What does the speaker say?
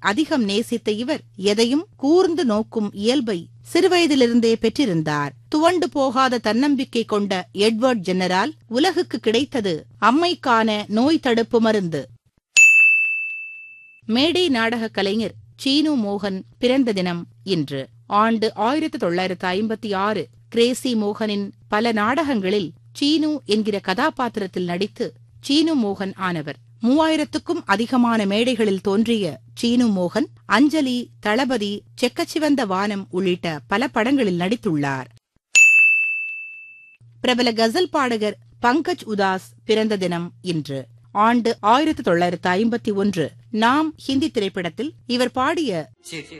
அதிகம் நேசித்த இவர் எதையும் கூர்ந்து நோக்கும் இயல்பை சிறுவயதிலிருந்தே பெற்றிருந்தார் துவண்டு போகாத தன்னம்பிக்கை கொண்ட எட்வர்ட் ஜெனரால் உலகுக்கு கிடைத்தது அம்மைக்கான நோய் தடுப்பு மருந்து மேடை நாடக கலைஞர் சீனு மோகன் பிறந்த தினம் இன்று ஆண்டு ஆயிரத்து தொள்ளாயிரத்து ஐம்பத்தி ஆறு கிரேசி மோகனின் பல நாடகங்களில் சீனு என்கிற கதாபாத்திரத்தில் நடித்து சீனு மோகன் ஆனவர் மூவாயிரத்துக்கும் அதிகமான மேடைகளில் தோன்றிய சீனு மோகன் அஞ்சலி தளபதி செக்கச்சிவந்த வானம் உள்ளிட்ட பல படங்களில் நடித்துள்ளார் பிரபல கசல் பாடகர் பங்கஜ் உதாஸ் பிறந்த தினம் இன்று ஆண்டு ஆயிரத்து தொள்ளாயிரத்து ஐம்பத்தி ஒன்று நாம் ஹிந்தி திரைப்படத்தில் இவர் பாடிய சித்தி